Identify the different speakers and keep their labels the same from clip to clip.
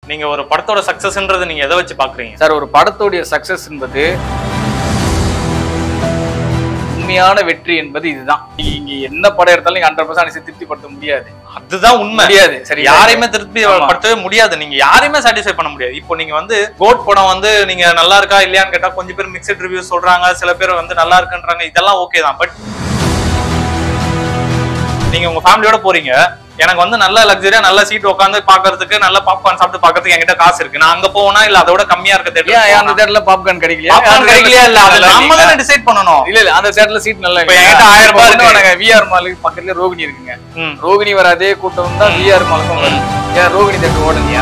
Speaker 1: நீங்க ஒரு படத்தோட சக்சஸ்ன்றது நீங்க எதை வச்சு பாக்குறீங்க
Speaker 2: சார் ஒரு படத்துடைய சக்சஸ் என்பது உண்மையான வெற்றி என்பது இதுதான் நீங்க இங்க என்ன படம் எடுத்தாலும் ஹண்ட்ரட் பர்சன்ட் திருப்திப்படுத்த முடியாது
Speaker 1: அதுதான் உண்மை
Speaker 2: முடியாது சரி
Speaker 1: யாரையுமே திருப்தி
Speaker 2: ஆமா.
Speaker 1: படுத்தவே முடியாது நீங்க யாரையுமே சாட்டிஸ்ஃபை பண்ண முடியாது இப்போ நீங்க வந்து கோட் படம் வந்து நீங்க நல்லா இருக்கா இல்லையான்னு கேட்டா கொஞ்சம் பேர் மிக்சட் ரிவ்யூ சொல்றாங்க சில பேர் வந்து நல்லா இருக்குன்றாங்க இதெல்லாம் ஓகே தான் பட் நீங்க உங்க ஃபேமிலியோட போறீங்க எனக்கு வந்து நல்ல லக்ஸரியா நல்ல சீட் உட்காந்து பாக்குறதுக்கு நல்ல பாப்கார்ன் சாப்பிட்டு பாக்குறதுக்கு என்கிட்ட காசு இருக்கு நான் அங்க போனா இல்ல அதோட கம்மியா இருக்க
Speaker 2: ஏன் ஏன் அந்த
Speaker 1: தேட்டர்
Speaker 2: தேட்டர்ல பாப்கார்ன் கிடைக்கலையா
Speaker 1: பாப்கார்ன்
Speaker 2: அந்த
Speaker 1: கிடைக்கலையா இல்ல அது
Speaker 2: theaterல
Speaker 1: நம்ம தானே டிசைட் பண்ணணும்
Speaker 2: இல்ல இல்ல அந்த தேட்டர்ல சீட் நல்லா
Speaker 1: இப்ப என்கிட்ட ஆயிரம் ரூபாய் இருக்கு.
Speaker 2: விஆர் மாலுக்கு பக்கத்துல ரோகிணி இருக்குங்க
Speaker 1: ம்.
Speaker 2: ரோகிணி வர அதே கூட்டம் தான் விஆர் மாலுக்கும் வரும் ஏன் ரோகிணி தேட்டர் ஓடலையா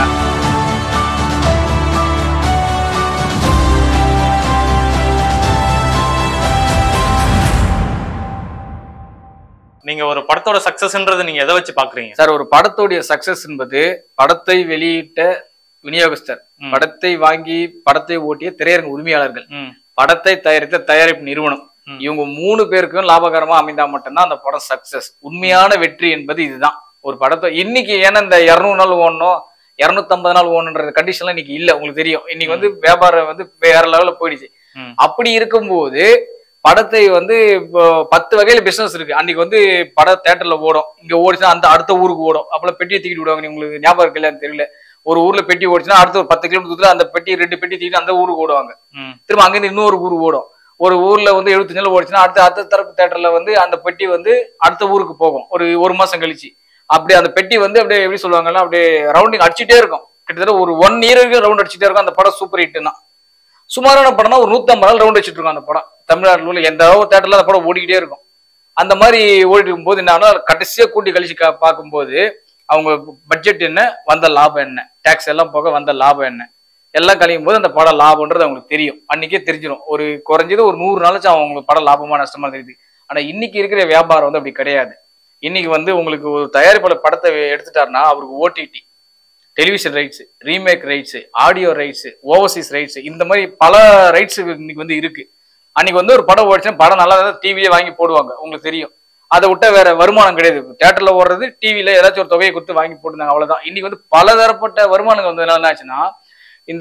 Speaker 1: நீங்க ஒரு படத்தோட சக்சஸ்ன்றது நீங்க எதை வச்சு பாக்குறீங்க
Speaker 2: சார் ஒரு படத்துடைய சக்சஸ் என்பது படத்தை வெளியிட்ட விநியோகஸ்தர்
Speaker 1: ம்.
Speaker 2: படத்தை வாங்கி படத்தை ஓட்டிய திரையரங்க உரிமையாளர்கள்
Speaker 1: ம்,
Speaker 2: படத்தை தயாரித்த தயாரிப்பு நிறுவனம்
Speaker 1: ம்.
Speaker 2: இவங்க மூணு பேருக்கும் லாபகரமா அமைந்தா மட்டும்தான் அந்த படம் சக்சஸ் உண்மையான வெற்றி என்பது இதுதான் ஒரு படத்தை இன்னைக்கு ஏன்னா இந்த இருநூறு நாள் ஓடணும் இருநூத்தம்பது நாள் ஓடணுன்ற கண்டிஷன்லாம் இன்னைக்கு இல்ல உங்களுக்கு தெரியும் இன்னைக்கு வந்து வியாபாரம் வந்து வேற லெவல்ல போயிடுச்சு
Speaker 1: ம்.
Speaker 2: அப்படி இருக்கும்போது படத்தை வந்து இப்போ பத்து வகையில பிசினஸ் இருக்கு அன்னைக்கு வந்து பட தேட்டர்ல ஓடும் இங்க ஓடிச்சுன்னா அந்த அடுத்த ஊருக்கு ஓடும் அப்பெல்லாம் பெட்டியை தூக்கிட்டு விடுவாங்க நீ உங்களுக்கு ஞாபகம் இருக்கு இல்லையான்னு தெரியல ஒரு ஊர்ல பெட்டி ஓடிச்சுன்னா அடுத்த ஒரு பத்து கிலோமீட்டர் தூரத்துல அந்த பெட்டி ரெண்டு பெட்டி தூக்கிட்டு அந்த ஊருக்கு ஓடுவாங்க
Speaker 1: ம்,
Speaker 2: திரும்ப அங்கிருந்து இன்னொரு ஊர் ஓடும் ஒரு ஊர்ல வந்து எழுபத்தஞ்சு நாள் ஓடிச்சுன்னா அடுத்த அடுத்த தரப்பு தேட்டர்ல வந்து அந்த பெட்டி வந்து அடுத்த ஊருக்கு போகும் ஒரு ஒரு மாசம் கழிச்சு அப்படியே அந்த பெட்டி வந்து அப்படியே எப்படி சொல்லுவாங்கன்னா அப்படியே ரவுண்டிங் அடிச்சுட்டே இருக்கும் கிட்டத்தட்ட ஒரு ஒன் இயருக்கு ரவுண்ட் அடிச்சுட்டே இருக்கும் அந்த படம் சூப்பர் ஹிட்னா சுமாரான படம்னா ஒரு நூத்தம்பது நாள் ரவுண்ட் அடிச்சுட்டு இருக்கும் அந்த படம் தமிழ்நாட்டில் உள்ள எந்த தேட்டர்ல அந்த படம் ஓடிக்கிட்டே இருக்கும் அந்த மாதிரி ஓடிட்டு இருக்கும்போது என்ன கடைசியா கூட்டி கழிச்சு கா- பார்க்கும்போது அவங்க பட்ஜெட் என்ன வந்த லாபம் என்ன டேக்ஸ் எல்லாம் போக வந்த லாபம் என்ன எல்லாம் கழியும் போது அந்த படம் லாபம்ன்றது அவங்களுக்கு தெரியும் அன்னைக்கே தெரிஞ்சிடும் ஒரு குறைஞ்சது ஒரு நூறு நாளாச்சும் அவங்களுக்கு படம் லாபமா நஷ்டமா தெரியுது ஆனா இன்னைக்கு இருக்கிற வியாபாரம் வந்து அப்படி கிடையாது இன்னைக்கு வந்து உங்களுக்கு ஒரு தயாரிப்பாளர் படத்தை எடுத்துட்டாருன்னா அவருக்கு OTT television rights remake rights audio rights overseas rights இந்த மாதிரி பல ரைட்ஸ் இன்னைக்கு வந்து இருக்கு அன்னைக்கு வந்து ஒரு படம் ஓடிச்சுன்னா படம் நல்லா இருந்தால் டிவிலே வாங்கி போடுவாங்க உங்களுக்கு தெரியும் அதை விட்டா வேற வருமானம் கிடையாது தியேட்டர்ல ஓடுறது டிவில ஏதாச்சும் ஒரு தொகையை கொடுத்து வாங்கி போட்டுருந்தாங்க அவ்வளவுதான் இன்னைக்கு வந்து பலதரப்பட்ட வருமானங்கள் வந்ததுனால என்ன ஆச்சுன்னா இந்த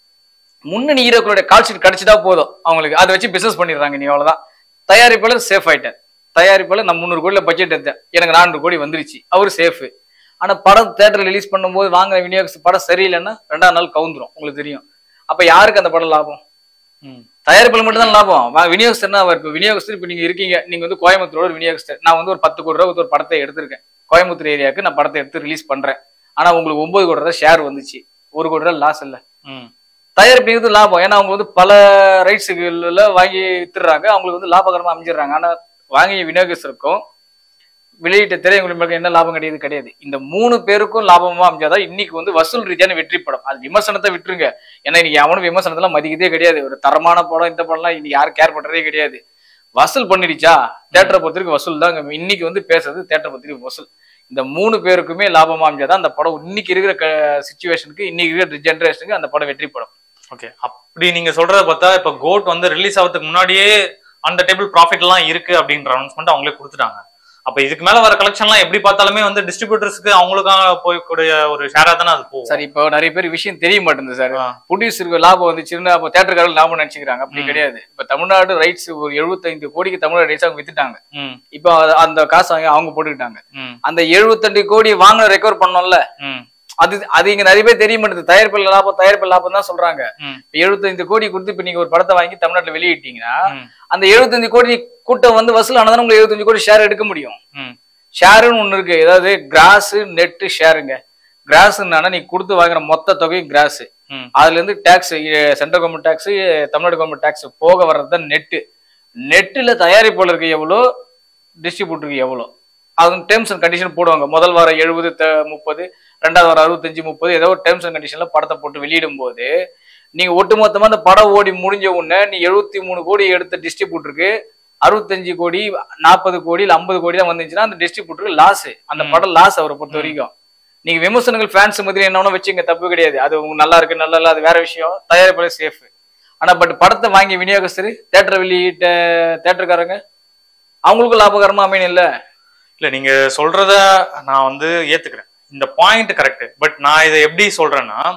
Speaker 2: முன்னணி ஹீரோக்களுடைய கால் ஷீட் கிடைச்சிட்டா போதும் அவங்களுக்கு அதை வச்சு பிசினஸ் பண்ணிடுறாங்க நீ அவ்வளவுதான் தயாரிப்பாளர் சேஃப் ஆயிட்டார் தயாரிப்பாளர் நான் முந்நூறு கோடியில பட்ஜெட் எடுத்தேன் எனக்கு நானூறு கோடி வந்துருச்சு அவரு சேஃப் ஆனா படம் தேட்டர் ரிலீஸ் பண்ணும்போது வாங்குற விநியோக படம் சரியில்லைன்னா ரெண்டாவது நாள் கவுந்துரும் உங்களுக்கு தெரியும் அப்ப யாருக்கு அந்த படம் லாபம்
Speaker 1: ம்.
Speaker 2: தயாரிப்பில் மட்டும் தான் லாபம் வா- விநியோகஸ்தர்னா அவர் இப்போ விநியோகஸ்தர் இப்போ நீங்க இருக்கீங்க நீங்க வந்து கோயம்புத்தூரோட ஒரு விநியோகஸ்தர் நான் வந்து ஒரு பத்து கோடி ரூபா கொடுத்து ஒரு படத்தை எடுத்திருக்கேன் கோயம்புத்தூர் ஏரியாவுக்கு நான் படத்தை எடுத்து ரிலீஸ் பண்றேன் ஆனா உங்களுக்கு ஒன்பது கோடி ரூபா ஷேர் வந்துச்சு ஒரு கோடி ரூபா லாஸ் இல்ல
Speaker 1: ம்,
Speaker 2: தயாரிப்புக்கு லாபம் ஏன்னா அவங்க வந்து பல ரைட்ஸுகள்ல வாங்கி வித்துடுறாங்க அவங்களுக்கு வந்து லாபகரமா அமைஞ்சிடுறாங்க ஆனா வாங்கிய விநியோகஸ்தருக்கும் வெளியிட்ட திரையங்களுக்கு என்ன லாபம் கிடையாது கிடையாது இந்த மூணு பேருக்கும் லாபமா அமைஞ்சாதான் இன்னைக்கு வந்து வசூல் ரீதியான வெற்றி படம் அது விமர்சனத்தை விட்டுருங்க ஏன்னா இன்னைக்கு அவனும் விமர்சனத்தெல்லாம் மதிக்கதே கிடையாது ஒரு தரமான படம் இந்த படம்லாம் இன்னைக்கு யாரும் கேர் பண்றதே கிடையாது வசூல் பண்ணிடுச்சா தேட்டரை பொறுத்தவரைக்கும் வசூல் தான் இங்க இன்னைக்கு வந்து பேசுறது தேட்டரை பொறுத்தவரைக்கும் வசூல் இந்த மூணு பேருக்குமே லாபமா அமைஞ்சாதான் அந்த படம் இன்னைக்கு இருக்கிற சுச்சுவேஷனுக்கு இன்னைக்கு இருக்கிற ஜென்ரேஷனுக்கு அந்த படம் வெற்றி படம்
Speaker 1: ஓகே அப்படி நீங்க சொல்றத பார்த்தா இப்ப கோட் வந்து ரிலீஸ் ஆகிறதுக்கு முன்னாடியே அந்த டேபிள் ப்ராஃபிட் எல்லாம் இருக்கு அப்படின்ற அனௌன்ஸ்மெண்ட் அவங்களே கொடுத்துட்டாங்க அப்ப இதுக்கு மேல வர கலெக்ஷன்லாம் எப்படி பார்த்தாலுமே வந்து டிஸ்ட்ரிபியூட்டர்ஸ்க்கு அவங்களுக்காக போய்க்கூடிய ஒரு ஷேரா தானே அது போகும்
Speaker 2: சார் இப்போ நிறைய பேர் விஷயம் தெரிய மாட்டேங்குது சார்
Speaker 1: ஆ.
Speaker 2: ப்ரொடியூசருக்கு லாபம் வந்துச்சுன்னா அப்போ தேட்டருக்காரர்கள் லாபம் நினைச்சுக்கிறாங்க அப்படி
Speaker 1: ம்.
Speaker 2: கிடையாது இப்போ தமிழ்நாடு ரைட்ஸ் ஒரு 75 கோடிக்கு தமிழ்நாடு ரைட்ஸ் அவங்க வித்துட்டாங்க
Speaker 1: ம்,
Speaker 2: இப்போ அத- அந்த காசு வாங்கி அவங்க போட்டுக்கிட்டாங்க
Speaker 1: ம்,
Speaker 2: அந்த 72 கோடி வாங்கின ரெக்கவர் பண்ணோம்ல
Speaker 1: ம்,
Speaker 2: அது அது இங்க நிறைய பேர் தெரிய மாட்டேங்குது தயாரிப்பில் லாபம் தயாரிப்பில் லாபம் தான் சொல்றாங்க
Speaker 1: ம்,
Speaker 2: இப்ப 75 கோடி கொடுத்து இப்ப நீங்க ஒரு படத்தை வாங்கி தமிழ்நாட்டுல வெளியிட்டீங்கன்னா
Speaker 1: ம்,
Speaker 2: அந்த 75 கோடி கூட்டம் வந்து வசூல் ஆனதான உங்களுக்கு 75 கோடி ஷேர் எடுக்க முடியும்
Speaker 1: ம்,
Speaker 2: ஷேருன்னு ஒண்ணு இருக்கு ஏதாவது கிராஸ் நெட் ஷேருங்க கிராஸ்னா நீ கொடுத்து வாங்குற மொத்த தொகையும் கிராஸ்
Speaker 1: ம்.
Speaker 2: அதுல இருந்து tax central government tax Tamil Nadu government tax போக வர்றது தான் நெட்டு நெட்டில் தயாரிப்பாளருக்கு எவ்வளோ டிஸ்ட்ரிபியூட்டருக்கு எவ்வளோ அது டேர்ம்ஸ் அண்ட் கண்டிஷன் போடுவாங்க முதல் வாரம் எழுபது முப்பது ரெண்டாவது வாரம் அறுபத்தஞ்சு முப்பது ஏதோ ஒரு டேர்ம்ஸ் அண்ட் கண்டிஷன்ல படத்தை போட்டு வெளியிடும் போது நீங்க ஒட்டுமொத்தமா அந்த படம் ஓடி முடிஞ்ச உடனே நீ எழுபத்தி மூணு கோடி எடுத்த டிஸ்ட்ரிபியூட்டருக்கு அறுபத்தஞ்சு கோடி நாற்பது கோடி இல்ல ஐம்பது கோடி தான் வந்துச்சுன்னா அந்த டிஸ்ட்ரிபியூட்டருக்கு லாஸ் அந்த
Speaker 1: ம்.
Speaker 2: படம் லாஸ் அவரை பொறுத்த வரைக்கும் நீங்க விமர்சனங்கள் ஃபேன்ஸ் மாதிரி என்ன வச்சுங்க தப்பு கிடையாது அது உங்களுக்கு நல்லா இருக்கு நல்லா இல்ல அது வேற விஷயம் தயாரிப்பாளர் சேஃப் ஆனா பட் படத்தை வாங்கி விநியோகஸ்தர் தேட்டர் வெளியிட்ட தேட்டருக்காரங்க அவங்களுக்கும் லாபகரமா அமையணும் இல்ல
Speaker 1: இல்ல நீங்க சொல்றத நான் வந்து ஏத்துக்கிறேன் இந்த பாயிண்ட் கரெக்ட் பட் நான் இதை எப்படி சொல்றேன்னா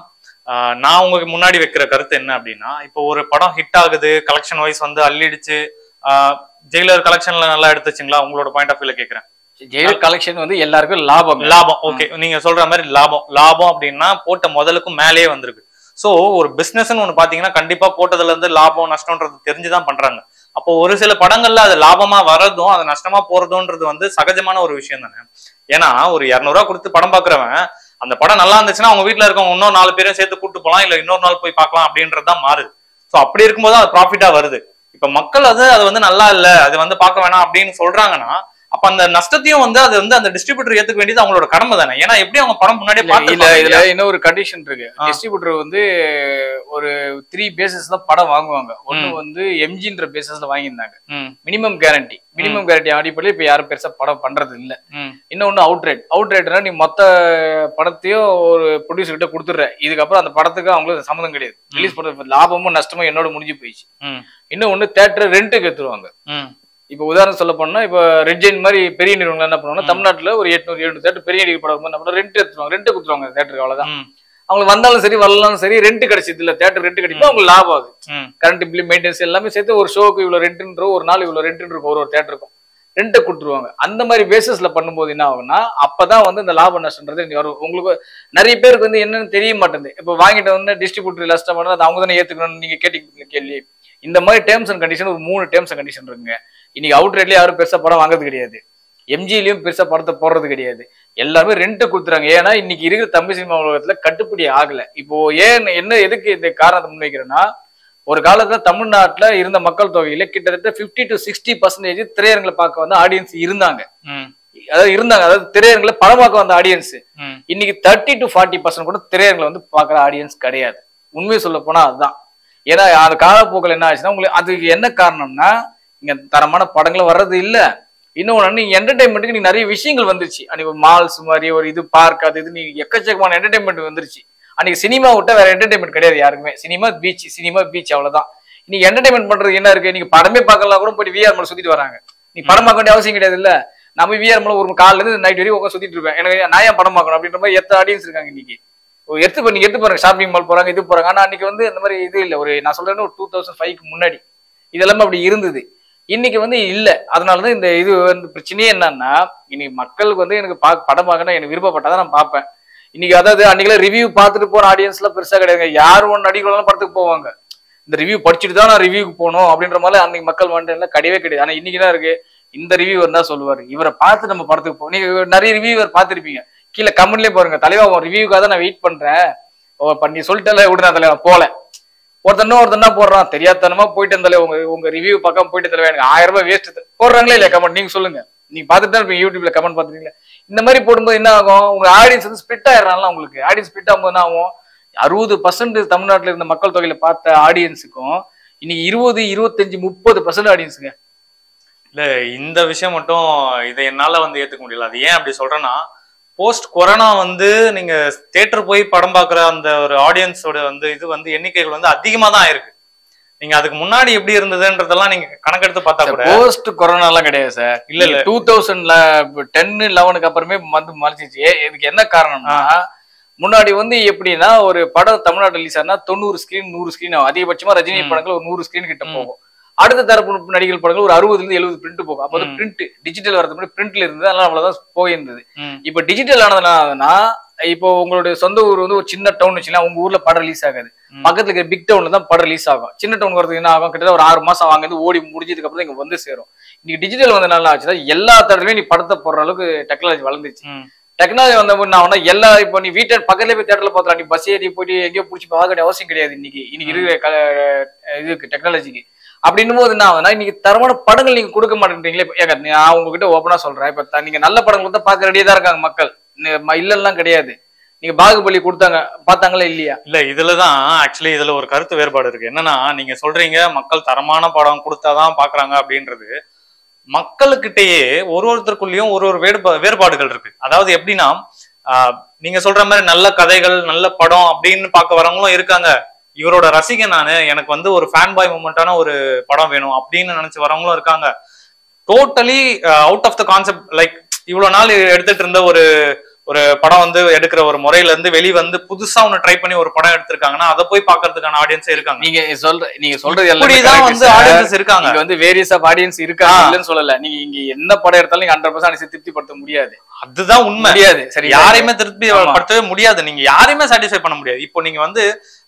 Speaker 1: ஆஹ் நான் உங்களுக்கு முன்னாடி வைக்கிற கருத்து என்ன அப்படின்னா இப்போ ஒரு படம் ஹிட் ஆகுது கலெக்ஷன் வைஸ் வந்து அள்ளிடுச்சு ஜெயிலர் கலெக்ஷன்ல நல்லா எடுத்துச்சுங்களா உங்களோட பாயிண்ட் ஆஃப் வியூல கேக்குறேன்
Speaker 2: ஜெயில் கலெக்ஷன் வந்து எல்லாருக்கும் லாபம்
Speaker 1: லாபம் ஓகே நீங்க சொல்ற மாதிரி லாபம் லாபம் அப்படின்னா போட்ட முதலுக்கும் மேலேயே வந்திருக்கு சோ ஒரு பிசினஸ்னு ஒண்ணு பாத்தீங்கன்னா கண்டிப்பா போட்டதுல இருந்து லாபம் நஷ்டம்ன்றது தெரிஞ்சுதான் பண்றாங்க அப்போ ஒரு சில படங்கள்ல அது லாபமா வர்றதும் அது நஷ்டமா போறதும்ன்றது வந்து சகஜமான ஒரு விஷயம் தானே ஏன்னா ஒரு இரநூறுவா கொடுத்து படம் பாக்குறவன் அந்த படம் நல்லா இருந்துச்சுன்னா அவங்க வீட்ல இருக்கவங்க இன்னொரு நாலு பேரும் சேர்த்து கூட்டு போலாம் இல்ல இன்னொரு நாள் போய் பார்க்கலாம் அப்படின்றது தான் மாறுது சோ அப்படி இருக்கும்போது அது ப்ராஃபிட்டா வருது இப்ப மக்கள் அது அது வந்து நல்லா இல்ல அது வந்து பார்க்க வேணாம் அப்படின்னு சொல்றாங்கன்னா அப்ப அந்த நஷ்டத்தையும் வந்து அது வந்து அந்த டிஸ்ட்ரிபியூட்டர் ஏத்துக்க வேண்டியது அவங்களோட கடமை தானே ஏன்னா எப்படி அவங்க படம் முன்னாடியே
Speaker 2: இல்ல இல்ல
Speaker 1: பார்த்து
Speaker 2: இதுல இன்னொரு கண்டிஷன் இருக்கு
Speaker 1: ஆ.
Speaker 2: டிஸ்ட்ரிபியூட்டர் வந்து ஒரு த்ரீ பேசஸ் தான் படம் வாங்குவாங்க ஒண்ணு
Speaker 1: ம்.
Speaker 2: வந்து எம்ஜின்ற பேசஸ்ல வாங்கியிருந்தாங்க
Speaker 1: ம்
Speaker 2: மினிமம் கேரண்டி மினிமம் கேரண்டி அடிப்படையில் இப்ப யாரும் பெருசா படம் பண்றது இல்ல
Speaker 1: ம்
Speaker 2: இன்னொன்னு அவுட் ரேட் அவுட் ரேட்னா நீ மொத்த படத்தையும் ஒரு ப்ரொடியூசர் கிட்ட கொடுத்துடுற இதுக்கப்புறம் அந்த படத்துக்கு அவங்களுக்கு சம்மந்தம் கிடையாது ரிலீஸ் பண்றது லாபமும் நஷ்டமும் என்னோட முடிஞ்சு போயிடுச்சு
Speaker 1: ம்
Speaker 2: இன்னும் ஒண்ணு தேட்டர் ரெண்ட்டுக்கு எடுத்துருவாங்க
Speaker 1: ம்
Speaker 2: இப்போ உதாரணம் சொல்ல போனா இப்போ ரெட்ஜைன் மாதிரி பெரிய நிறுவனம் என்ன பண்ணுவாங்கன்னா
Speaker 1: ம்.
Speaker 2: தமிழ்நாட்டுல ஒரு எட்நூறு எழுநூறு தேட்டர் பெரிய நடிகர் படம் வரும்போது நம்ம ரெண்ட் எடுத்துருவாங்க ரெண்ட் கொடுத்துருவாங்க தேட்டருக்கு அவ்வளவுதான்
Speaker 1: ம்
Speaker 2: அவங்களுக்கு வந்தாலும் சரி வரலாலும் சரி ரெண்ட் கிடைச்சது இல்ல தேட்டர் ரெண்ட் கிடைக்கும் அவங்களுக்கு லாபம் ஆகுது
Speaker 1: ம்
Speaker 2: கரண்ட் பில் மெயின்டெனன்ஸ் எல்லாமே சேர்த்து ஒரு ஷோக்கு இவ்வளவு ரெண்ட்ன்ற ஒரு நாள் இவ்வளவு ரெண்ட் இருக்கும் ஒரு ஒரு தேட்டருக்கும் ரெண்ட்டை கொடுத்துருவாங்க அந்த மாதிரி பேசிஸ்ல பண்ணும்போது என்ன ஆகும்னா அப்பதான் வந்து இந்த லாப நஷ்டன்றது இங்க வரும் உங்களுக்கு நிறைய பேருக்கு வந்து என்னன்னு தெரிய மாட்டேங்குது இப்போ வாங்கிட்டு வந்து டிஸ்ட்ரிபியூட்டர் லாஸ்ட்டாக பண்ணா அது அவங்க தானே ஏத்துக்கணும்னு நீங்க கேட்டீங்க கேள்வி இந்த மாதிரி டேர்ம்ஸ் அண்ட் கண்டிஷன் ஒரு மூணு டேர்ம்ஸ் அண்ட் கண்டிஷன் இருக்குங்க இன்னைக்கு அவுட் ரேட்லயே யாரும் பெருசா படம் வாங்குறது கிடையாது எம்ஜிலையும் பெருசா படத்தை போடுறது கிடையாது எல்லாருமே ரெண்ட் கொடுத்துறாங்க ஏன்னா இன்னைக்கு இருக்கிற தமிழ் சினிமா உலகத்துல கட்டுப்படி ஆகல இப்போ ஏன் என்ன எதுக்கு இந்த காரணத்தை முன்வைக்கிறேன்னா ஒரு காலத்துல தமிழ்நாட்டுல இருந்த மக்கள் தொகையில கிட்டத்தட்ட 50 டு சிக்ஸ்டி பர்சன்டேஜ் திரையரங்களை பார்க்க வந்து ஆடியன்ஸ் இருந்தாங்க
Speaker 1: ம்
Speaker 2: அதாவது இருந்தாங்க அதாவது திரையரங்களை படம் பார்க்க வந்த ஆடியன்ஸ்
Speaker 1: ம்
Speaker 2: இன்னைக்கு தேர்ட்டி டு ஃபார்ட்டி பர்சன்ட் கூட திரையரங்களை வந்து பார்க்குற ஆடியன்ஸ் கிடையாது உண்மையை சொல்ல போனா அதுதான் ஏன்னா அந்த காலப்போக்கில் என்ன ஆச்சுன்னா உங்களுக்கு அதுக்கு என்ன காரணம்னா இங்க தரமான படங்களும் வர்றது இல்ல இன்னொன்று நீங்க என்டர்டைன்மெண்ட்டுக்கு நீங்க நிறைய விஷயங்கள் வந்துருச்சு அன்னைக்கு மால்ஸ் மாதிரி ஒரு இது பார்க் அது இது நீ எக்கச்சக்கமான என்டர்டைன்மெண்ட் வந்துருச்சு அன்னைக்கு சினிமா விட்டா வேற என்டர்டைன்மெண்ட் கிடையாது யாருக்குமே சினிமா பீச் சினிமா பீச் அவ்வளவுதான் இன்னைக்கு என்டர்டைன்மெண்ட் பண்றது என்ன இருக்கு நீங்க படமே பார்க்கலாம் கூட போயிட்டு விஆர் மேல சுத்திட்டு வராங்க நீ படம் பார்க்க வேண்டிய அவசியம் கிடையாது இல்ல நம்ம விஆர் மேல ஒரு காலைல இருந்து நைட் வரைக்கும் உட்காந்து சுத்திட்டு இருப்பேன் எனக்கு நான் ஏன் படம் பார்க்கணும் அப்படின்ற மாதிரி எத்தனை ஆடியன்ஸ் இருக்காங்க இன்னைக்கு ஒரு எடுத்து பண்ணி எடுத்து போறாங்க ஷாப்பிங் மால் போறாங்க இது போறாங்க ஆனா அன்னைக்கு வந்து இந்த மாதிரி இது இல்ல ஒரு நான் சொல்றேன்னு ஒரு டூ தௌசண்ட் ஃபைவ்க்கு முன்னாடி இதெல்லாமே அப்படி இருந்தது இன்னைக்கு வந்து இல்ல அதனாலதான் இந்த இது வந்து பிரச்சனையே என்னன்னா இன்னைக்கு மக்களுக்கு வந்து எனக்கு பா படம் பார்க்கணும் எனக்கு விருப்பப்பட்டாதான் நான் பார்ப்பேன் இன்னைக்கு அதாவது அன்னைக்கெல்லாம் ரிவ்யூ பார்த்துட்டு போற ஆடியன்ஸ்லாம் பெருசா கிடையாதுங்க யார் ஒன்று நடிகர்களும் படத்துக்கு போவாங்க இந்த ரிவ்யூ படிச்சுட்டு தான் நான் ரிவ்யூக்கு போகணும் அப்படின்ற மாதிரி அன்னைக்கு மக்கள் வந்துட்டு கிடையவே கிடையாது ஆனா இன்னைக்கு என்ன இருக்கு இந்த ரிவ்யூவர் தான் சொல்லுவாரு இவரை பார்த்து நம்ம படத்துக்கு போ நீங்க நிறைய ரிவ்யூவர் பார்த்திருப்பீங்க கீழே கமெண்ட்லயே பாருங்க தலைவா உன் ரிவ்யூக்காக தான் நான் வெயிட் பண்றேன் ஓ இப்ப நீ சொல்லிட்டல விடுனா தலைவா போல ஒருத்தனும் ஒருத்தனா போடுறான் தெரியாதனமா போயிட்டு இருந்தாலே உங்க உங்க ரிவ்யூ பார்க்காம போயிட்டு இருந்தாலே எனக்கு ஆயிரம் ரூபாய் வேஸ்ட் போடுறாங்களே இல்லையா கமெண்ட் நீங்க சொல்லுங்க நீங்க பார்த்துட்டு தான் இருப்பீங்க யூடியூப்ல கமெண்ட் பார்த்துருக்கீங்களா இந்த மாதிரி போடும்போது என்ன ஆகும் உங்க ஆடியன்ஸ் வந்து ஸ்பிட் ஆயிடுறாங்களா உங்களுக்கு ஆடியன்ஸ் ஸ்பிட் ஆகும்போது என்ன ஆகும் அறுபது பர்சன்ட் தமிழ்நாட்டுல இருந்த மக்கள் தொகையில பார்த்த ஆடியன்ஸுக்கும் இன்னைக்கு இருபது இருபத்தஞ்சு முப்பது பர்சன்ட் ஆடியன்ஸுங்க
Speaker 1: இல்ல இந்த விஷயம் மட்டும் இதை என்னால வந்து ஏத்துக்க முடியல அது ஏன் அப்படி சொல்றேன்னா போஸ்ட் கொரோனா வந்து நீங்க தியேட்டர் போய் படம் பார்க்குற அந்த ஒரு ஆடியன்ஸோட வந்து இது வந்து எண்ணிக்கைகள் வந்து அதிகமா தான் ஆயிருக்கு நீங்க அதுக்கு முன்னாடி எப்படி இருந்ததுன்றதெல்லாம் நீங்க கணக்கெடுத்து பார்த்தா கூட
Speaker 2: போஸ்ட் கொரோனா எல்லாம் கிடையாது சார்
Speaker 1: இல்ல இல்ல
Speaker 2: டூ தௌசண்ட்ல டென் லெவனுக்கு அப்புறமே வந்து மறைச்சிச்சு இதுக்கு என்ன காரணம்னா முன்னாடி வந்து எப்படின்னா ஒரு படம் தமிழ்நாடு ரிலீஸ் ஆனா தொண்ணூறு ஸ்கிரீன் நூறு ஸ்கிரீன் ஆகும் அதிகபட்சமா ரஜினி
Speaker 1: ம்.
Speaker 2: படங்கள் ஒரு நூறு ஸ்கிரீன் கிட்ட
Speaker 1: ம்.
Speaker 2: போகும் அடுத்த தரப்பு நடிகர் படங்கள் ஒரு அறுபதுல இருந்து எழுபது பிரிண்ட் போகும் அப்போ
Speaker 1: ம்.
Speaker 2: பிரிண்ட் டிஜிட்டல் வரதுக்கு முன்னாடி பிரிண்ட்ல இருந்தது அதனால அவ்வளவுதான் போயிருந்தது
Speaker 1: ம்,
Speaker 2: இப்போ டிஜிட்டல் ஆனதுனா இப்போ உங்களுடைய சொந்த ஊர் வந்து ஒரு சின்ன டவுன் வச்சுக்கலாம் உங்க ஊர்ல படம் ரிலீஸ் ஆகாது
Speaker 1: ம்.
Speaker 2: பக்கத்துல இருக்கிற பிக் டவுன்ல தான் படம் ரிலீஸ் ஆகும் சின்ன டவுன் வரதுக்கு என்ன ஆகும் கிட்டத்தட்ட ஒரு ஆறு மாசம் வாங்க ஓடி முடிஞ்சதுக்கு அப்புறம் இங்க வந்து சேரும் இன்னைக்கு டிஜிட்டல் வந்து நல்லா ஆச்சுன்னா எல்லா தடவையும் நீ படத்தை போடுற அளவுக்கு டெக்னாலஜி வளர்ந்துச்சு
Speaker 1: ம்,
Speaker 2: டெக்னாலஜி வந்த போது நான் வந்து எல்லா இப்போ நீ வீட்டை பக்கத்துல போய் தேட்டர்ல பார்த்தா நீ பஸ் ஏறி போயிட்டு எங்கேயோ பிடிச்சி பார்க்க வேண்டிய அவசியம் கிடையாது இன்னைக்கு இன்னைக்கு இருக்கிற க- இதுக்கு டெக்னாலஜிக்கு அப்படின்னும் போது என்ன ஆகுதுன்னா இன்னைக்கு தரமான படங்கள் நீங்க கொடுக்க மாட்டேன்றீங்களே இப்ப ஏங்க நான் உங்ககிட்ட ஓப்பனா சொல்றேன் இப்ப த- நீங்க நல்ல படங்கள் தான் பார்க்க ரெடியா தான் இருக்காங்க மக்கள் நீ- ம- இல்லைலாம் கிடையாது நீங்க பாகுபலி கொடுத்தாங்க பார்த்தாங்களா இல்லையா
Speaker 1: இல்ல இதுலதான் ஆக்சுவலி இதுல ஒரு கருத்து வேறுபாடு இருக்கு என்னன்னா நீங்க சொல்றீங்க மக்கள் தரமான படம் கொடுத்தாதான் பாக்குறாங்க அப்படின்றது மக்களுக்கிட்டயே ஒரு ஒருத்தருக்குள்ளேயும் ஒரு ஒரு வேறுபா வேறுபாடுகள் இருக்கு அதாவது எப்படின்னா ஆஹ், நீங்க சொல்ற மாதிரி நல்ல கதைகள் நல்ல படம் அப்படின்னு பார்க்க வரவங்களும் இருக்காங்க இவரோட ரசிகன் நானு எனக்கு வந்து ஒரு ஃபேன் பாய் மூமெண்டான ஒரு படம் வேணும் அப்படின்னு நினைச்சு வரவங்களும் இருக்காங்க totally out of the concept like இவ்வளவு நாள் எடுத்துட்டு இருந்த ஒரு ஒரு படம் வந்து எடுக்கிற ஒரு முறையில இருந்து வெளி வந்து புதுசா ஒன்னு ட்ரை பண்ணி ஒரு படம் எடுத்திருக்காங்கன்னா அதை போய் பாக்குறதுக்கான ஆடியன்ஸே இருக்காங்க
Speaker 2: நீங்க சொல்ற நீங்க சொல்றது எல்லாமே
Speaker 1: இப்படிதான்
Speaker 2: correct
Speaker 1: வந்து
Speaker 2: sir.
Speaker 1: ஆடியன்ஸ் இருக்காங்க
Speaker 2: இங்க வந்து வேரியஸ் ஆஃப் ஆடியன்ஸ் இருக்கா
Speaker 1: ஆ.
Speaker 2: இல்லன்னு சொல்லல நீங்க இங்க என்ன படம் எடுத்தாலும் நீங்க ஹண்ட்ரட் பர்சன்ட் திருப்திப்படுத்த முடியாது
Speaker 1: அதுதான் உண்மை
Speaker 2: முடியாது சரி
Speaker 1: யாரையுமே திருப்தி
Speaker 2: ஆமா.
Speaker 1: படுத்தவே முடியாது நீங்க யாரையுமே சாட்டிஸ்ஃபை பண்ண முடியாது இப்போ நீங்க வந்து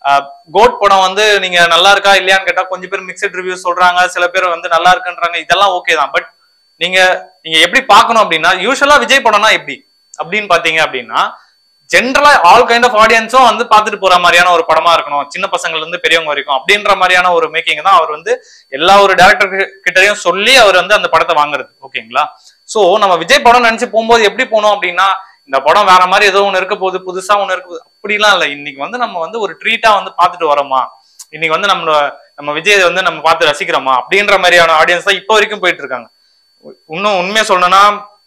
Speaker 1: கோட் படம் வந்து நீங்க நல்லா இருக்கா இல்லையான்னு கேட்டா கொஞ்சம் பேர் மிக்சட் ரிவ்யூ சொல்றாங்க சில பேர் வந்து நல்லா இருக்குன்றாங்க இதெல்லாம் ஓகே தான் பட் நீங்க நீங்க எப்படி பார்க்கணும் அப்படின்னா யூஸ்வலா விஜய் படம்னா எப்படி அப்படின்னு பாத்தீங்க அப்படின்னா ஜென்ரலா ஆல் கைண்ட் ஆஃப் ஆடியன்ஸும் வந்து பார்த்துட்டு போற மாதிரியான ஒரு படமா இருக்கணும் சின்ன பசங்கள்ல இருந்து பெரியவங்க வரைக்கும் அப்படின்ற மாதிரியான ஒரு மேக்கிங் தான் அவர் வந்து எல்லா ஒரு டேரக்டர் கிட்டயும் சொல்லி அவர் வந்து அந்த படத்தை வாங்குறது ஓகேங்களா சோ நம்ம விஜய் படம் நினைச்சு போகும்போது எப்படி போனோம் அப்படின்னா இந்த படம் வேற மாதிரி ஏதோ ஒண்ணு இருக்க போகுது புதுசா ஒண்ணு இருக்கு அப்படிலாம் இல்ல இன்னைக்கு வந்து நம்ம வந்து ஒரு ட்ரீட்டா வந்து பார்த்துட்டு வரோமா இன்னைக்கு வந்து நம்ம நம்ம விஜய் வந்து நம்ம பார்த்து ரசிக்கிறோமா அப்படின்ற மாதிரியான ஆடியன்ஸ் தான் இப்போ வரைக்கும் போயிட்டு இருக்காங்க இன்னும் உண்மையை சொல்லணும்னா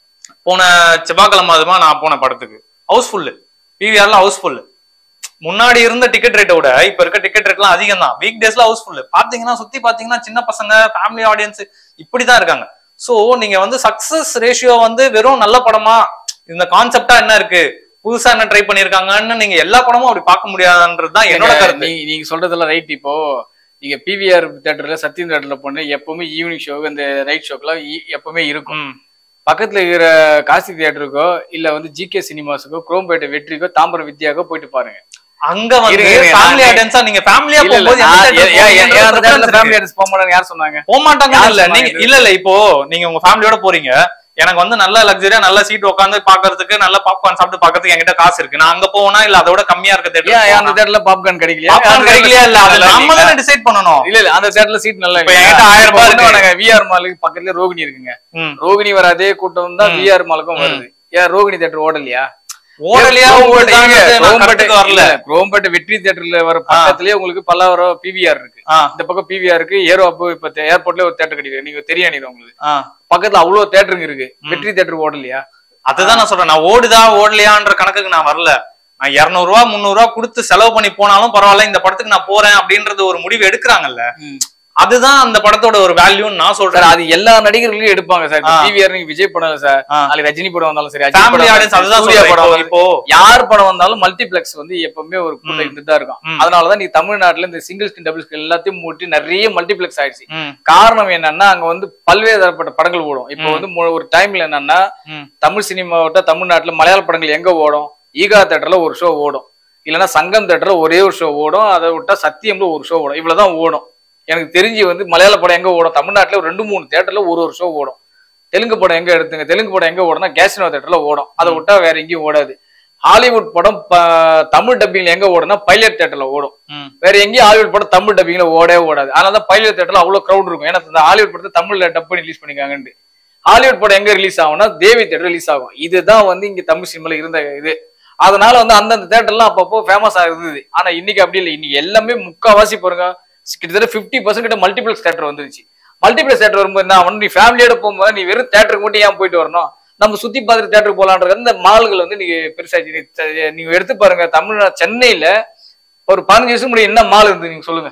Speaker 1: போன செவ்வாய்க்கிழமை அதுமா நான் போன படத்துக்கு ஹவுஸ்ஃபுல்லு பிவிஆர்ல ஹவுஸ்ஃபுல்லு முன்னாடி இருந்த டிக்கெட் ரேட்டை விட இப்ப இருக்க டிக்கெட் ரேட்லாம் அதிகம் தான் வீக் டேஸ்ல ஹவுஸ்ஃபுல் பாத்தீங்கன்னா சுத்தி பாத்தீங்கன்னா சின்ன பசங்க ஃபேமிலி ஆடியன்ஸ் இப்படிதான் இருக்காங்க சோ நீங்க வந்து சக்சஸ் ரேஷியோ வந்து வெறும் நல்ல படமா இந்த கான்செப்டா என்ன இருக்கு புதுசா என்ன ட்ரை பண்ணிருக்காங்கன்னு நீங்க எல்லா படமும் அப்படி பார்க்க முடியாதுன்றது தான் என்னோட
Speaker 2: நீங்க-
Speaker 1: கருத்து
Speaker 2: நீ- நீங்க சொல்றதெல்லாம் ரைட் இப்போ நீங்க பிவிஆர் தேட்டர்ல சத்யம் தேட்டர்ல போன எப்பவுமே ஈவினிங் ஷோ இந்த நைட் ஷோக்கெல்லாம் எப்பவுமே இருக்கும்
Speaker 1: ம்,
Speaker 2: பக்கத்துல இருக்கிற காசி தியேட்டருக்கோ இல்ல வந்து ஜிகே சினிமாஸுக்கோ குரோம்பேட்டை வெற்றிக்கோ தாம்பரம் வித்யாக்கோ போயிட்டு பாருங்க
Speaker 1: அங்க வந்து
Speaker 2: இருங்க, இருங்க,
Speaker 1: ஃபேமிலி
Speaker 2: நான்
Speaker 1: ஆடியன்ஸா நீங்க ஃபேமிலியா
Speaker 2: இல்ல, இல்ல,
Speaker 1: போகும்போது எந்த
Speaker 2: நான்
Speaker 1: theatre
Speaker 2: ஏன், ஏன், ஏன், ஏன் அந்த
Speaker 1: போறீங்கன்றது
Speaker 2: தேட்டர்ல
Speaker 1: preference
Speaker 2: family
Speaker 1: இருக்கு.
Speaker 2: audience போக மாட்டாங்கன்னு யார் சொன்னாங்க
Speaker 1: போக மாட்டாங்க
Speaker 2: யார்
Speaker 1: இல்ல
Speaker 2: சொன்னாங்க
Speaker 1: நீங்க
Speaker 2: இது?
Speaker 1: இல்ல இல்ல இப்போ நீங்க உங்க ஃபேமிலியோட போறீங்க எனக்கு வந்து நல்ல லக்ஸரியா நல்ல சீட் உட்காந்து பாக்குறதுக்கு நல்ல பாப்கார்ன் சாப்பிட்டு பாக்குறதுக்கு என்கிட்ட காசு இருக்கு நான் அங்க போனா இல்ல அதோட கம்மியா இருக்க
Speaker 2: ஏன் ஏன் அந்த
Speaker 1: தேட்டர்
Speaker 2: தேட்டர்ல பாப்கார்ன் கிடைக்கலையா
Speaker 1: பாப்கார்ன்
Speaker 2: அந்த
Speaker 1: கிடைக்கலையா இல்ல அது
Speaker 2: theaterல
Speaker 1: நம்ம தானே டிசைட் பண்ணணும்
Speaker 2: இல்ல இல்ல அந்த தேட்டர்ல சீட் நல்லா
Speaker 1: இப்ப என்கிட்ட ஆயிரம் ரூபாய் இருக்கு.
Speaker 2: விஆர் மாலுக்கு பக்கத்துல ரோகிணி இருக்குங்க
Speaker 1: ம்.
Speaker 2: ரோகிணி வர அதே கூட்டம் தான்
Speaker 1: ம்.
Speaker 2: விஆர் மாலுக்கும் வருது ஏன் ரோகிணி தேட்டர் ஓடலையா
Speaker 1: ஓடலையா
Speaker 2: குரோம்பேட்டை
Speaker 1: ஓடுதான்னு
Speaker 2: இங்க,
Speaker 1: நான்
Speaker 2: குரோம்பேட்டை
Speaker 1: கருத்துக்கு வரல
Speaker 2: இல்ல, குரோம்பேட்டை வெற்றி தேட்டர்ல வர பக்கத்துலயே உங்களுக்கு பல்லாவரம் பிவிஆர் இருக்கு
Speaker 1: ஆ,
Speaker 2: இந்த பக்கம் பிவிஆர் இருக்கு ஏரோ அப்போ இப்ப ஏர்போர்ட்ல ஒரு தேட்டர் கிடைக்குது நீங்க தெரியும் நினைக்கிறேன் உங்களுக்கு
Speaker 1: ஆ.
Speaker 2: பக்கத்துல அவ்வளவு தேட்டருங்க இருக்கு வெற்றி தேட்டர் ஓடலையா
Speaker 1: அதுதான் நான் சொல்றேன் நான் ஓடுதா ஓடலையான்ற கணக்குக்கு நான் வரல நான் இருநூறு ரூபா முந்நூறு ரூபா கொடுத்து செலவு பண்ணி போனாலும் பரவாயில்ல இந்த படத்துக்கு நான் போறேன் அப்படின்றது ஒரு முடிவு எடுக்கிறாங்கல்ல
Speaker 2: ம்.
Speaker 1: அதுதான் அந்த படத்தோட ஒரு வேல்யூன்னு நான்
Speaker 2: சார்
Speaker 1: சொல்றேன்
Speaker 2: அது எல்லா நடிகர்களையும் எடுப்பாங்க சார்
Speaker 1: ஆ.
Speaker 2: பிவிஆர் நீங்க விஜய் படம் இல்ல சார்
Speaker 1: ஆ.
Speaker 2: நாளைக்கு ரஜினி படம் வந்தாலும் சரி அஜித்
Speaker 1: ஃபேமிலி
Speaker 2: படம்
Speaker 1: ஆடியன்ஸ்
Speaker 2: வந்தாலும்
Speaker 1: அதுதான்
Speaker 2: சரி, சூர்யா
Speaker 1: சொல்றேன்
Speaker 2: படம்
Speaker 1: இப்போ-
Speaker 2: வந்தாலும்
Speaker 1: இப்போ
Speaker 2: யார் படம் வந்தாலும் மல்டிபிளெக்ஸ் வந்து எப்பவுமே ஒரு கூட்டம்
Speaker 1: ம்.
Speaker 2: இருந்துட்டு தான் இருக்கும்
Speaker 1: ம்.
Speaker 2: அதனாலதான் நீ தமிழ்நாட்டுல இந்த சிங்கிள் ஸ்கிரீன் டபுள் ஸ்கிரீன் எல்லாத்தையும் மூட்டி நிறைய மல்டிபிளெக்ஸ் ஆயிடுச்சு
Speaker 1: ம்,
Speaker 2: காரணம் என்னன்னா அங்க வந்து பல்வேறு தரப்பட்ட படங்கள் ஓடும் இப்போ
Speaker 1: ம்.
Speaker 2: வந்து மு- ஒரு டைம்ல என்னன்னா
Speaker 1: ம்.
Speaker 2: தமிழ் சினிமா விட்ட தமிழ்நாட்டுல மலையாள படங்கள் எங்க ஓடும் ஈகா தேட்டர்ல ஒரு ஷோ ஓடும் இல்லைன்னா சங்கம் தேட்டர்ல ஒரே ஒரு ஷோ ஓடும் அதை விட்டா சத்தியம்ல ஒரு ஷோ ஓடும் இவ்வளவுதான் ஓடும் எனக்கு தெரிஞ்சு வந்து மலையாள படம் எங்க ஓடும் தமிழ்நாட்டுல ஒரு ரெண்டு மூணு தேட்டர்ல ஒரு ஒரு ஷோ ஓடும் தெலுங்கு படம் எங்க எடுத்துங்க தெலுங்கு படம் எங்க ஓடும்னா கேசினோ தேட்டர்ல ஓடும் அதை விட்டா வேற எங்கேயும் ஓடாது ஹாலிவுட் படம் ப- தமிழ் டப்பிங்ல எங்க ஓடும்னா பைலட் தேட்டர்ல ஓடும்
Speaker 1: ம்.
Speaker 2: வேற எங்கேயும் ஹாலிவுட் படம் தமிழ் டப்பிங்ல ஓடவே ஓடாது அதனால தான் பைலட் தேட்டர்ல அவ்வளவு க்ரௌட் இருக்கும் ஏன்னா இந்த ஹாலிவுட் படத்தை தமிழ்ல டப் பண்ணி ரிலீஸ் பண்ணிருக்காங்கன்னு ஹாலிவுட் படம் எங்க ரிலீஸ் ஆகும்னா தேவி தேட்டர் ரிலீஸ் ஆகும் இதுதான் வந்து இங்க தமிழ் சினிமால இருந்த இது அதனால வந்து அந்தந்த தேட்டர்லாம் அப்பப்போ ஃபேமஸா இருந்தது ஆனா இன்னைக்கு அப்படி இல்லை இன்னைக்கு எல்லாமே முக்காவாசி பாருங்க கிட்டத்தட்ட ஃபிஃப்டி பர்சன்ட் கிட்ட மல்டிபிளெக்ஸ் தேட்டர் வந்துருச்சு மல்டிபிளெக்ஸ் தேட்டர் வரும்போது நான் வந்து நீ ஃபேமிலியோட போகும்போது நீ வெறும் தேட்டருக்கு மட்டும் ஏன் போயிட்டு வரணும் நம்ம சுத்தி பார்த்துட்டு தேட்டருக்கு போலான்றது இந்த மால்கள் வந்து நீங்க பெருசாச்சு நீ த- நீங்க எடுத்து பாருங்க தமிழ்நாடு சென்னையில ஒரு பதினஞ்சு வருஷம் முன்னாடி என்ன மால் இருந்து நீங்க சொல்லுங்க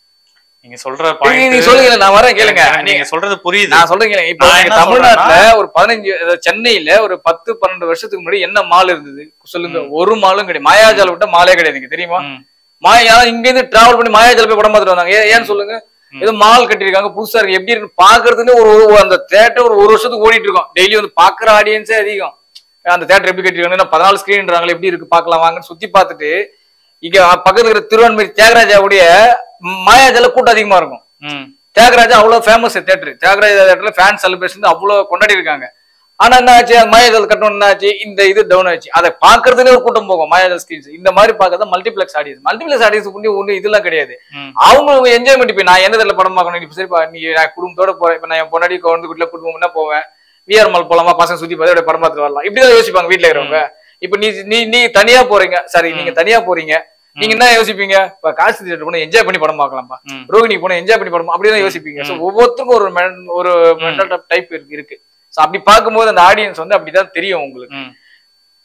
Speaker 1: நீங்க சொல்ற
Speaker 2: நீங்க-
Speaker 1: பாயிண்ட்
Speaker 2: நீங்க சொல்லுங்க நான் வரேன் கேளுங்க
Speaker 1: நீங்க
Speaker 2: நீங்க
Speaker 1: சொல்றது புரியுது
Speaker 2: நான் சொல்றேன் கேளுங்க. இப்போ
Speaker 1: நான்
Speaker 2: நீங்க
Speaker 1: என்ன
Speaker 2: தமிழ்நாட்டுல ஒரு பதினஞ்சு அதாவது சென்னையில ஒரு பத்து பன்னெண்டு வருஷத்துக்கு முன்னாடி என்ன மால் இருந்தது சொல்லுங்க ஒரு மாலும் கிடையாது மாயாஜால விட்ட மாலே கிடையாது இங்க தெரியுமா
Speaker 1: ம்,
Speaker 2: மாயா இங்க இருந்து டிராவல் பண்ணி மாயாஜால போய் படம் பார்த்துட்டு வந்தாங்க ஏன் ஏன்னு சொல்லுங்க
Speaker 1: ம்.
Speaker 2: ஏதோ மால் கட்டியிருக்காங்க புதுசா இருக்கு எப்படி இருக்கு பாக்குறதுன்னு ஒரு ஒரு- அந்த தேட்டர் ஒரு ஒரு வருஷத்துக்கு ஓடிட்டு இருக்கோம் டெய்லி வந்து பாக்குற ஆடியன்ஸே அதிகம் அந்த தேட்டர் எப்படி கட்டிருக்காங்க பதினாலு ஸ்கிரீன்றாங்களே எப்படி இருக்கு பார்க்கலாம் வாங்கன்னு சுத்தி பார்த்துட்டு இங்க பக்கத்துல இருக்கிற திருவான்மூரி தியாகராஜாவுடைய மாயாஜால கூட்டம் அதிகமா இருக்கும்
Speaker 1: ம்,
Speaker 2: தியாகராஜா அவ்வளவு ஃபேமஸ் தேட்டர் தியாகராஜா தேட்டர்ல ஃபேன் செலிப்ரேஷன் அவ்வளவு கொண்டாடி இருக்காங்க ஆனா என்ன ஆச்சு மாயாஜால் கட்டணும் என்ன ஆச்சு இந்த இது டவுன் ஆச்சு அதை பாக்குறதுலே ஒரு கூட்டம் போகும் மாயாஜால் ஸ்கிரீன்ஸ் இந்த மாதிரி பார்க்கறதா மல்டிபிளெக்ஸ் ஆடியன்ஸ் மல்டிபிளெக்ஸ் ஆடியன்ஸ் ஒண்ணு ஒண்ணு இதெல்லாம் கிடையாது
Speaker 1: ம்.
Speaker 2: அவங்க என்ஜாய்மெண்ட் இப்போ நான் எந்த இதில் படம் பார்க்கணும் இப்போ சரிப்பா நீ நான் குடும்பத்தோட போறேன் இப்போ நான் என் பொன்னாடி குழந்தை வீட்டுல குடும்பம்னா போவேன் விஆர் மால் போலாமா பசங்க சுத்தி பார்த்து அப்படியே படம் பார்த்துட்டு வரலாம் இப்படிதான் யோசிப்பாங்க வீட்டுல இருக்கிறவங்க இப்போ நீ நீ நீ தனியா போறீங்க சரி நீங்க தனியா போறீங்க நீங்க என்ன யோசிப்பீங்க இப்ப காசு தியேட்டர் போனா என்ஜாய் பண்ணி படம் பார்க்கலாம்ப்பா
Speaker 1: ம்.
Speaker 2: ரோகிணி போனா என்ஜாய் பண்ணி படம் அப்படிதான் யோசிப்பீங்க ஸோ ஒவ்வொருத்தருக்கும் ஒரு men- ஒரு மென்டல் டைப் இருக்கு ஸோ அப்படி பார்க்கும்போது அந்த ஆடியன்ஸ் வந்து அப்படிதான் தெரியும் உங்களுக்கு
Speaker 1: ம்.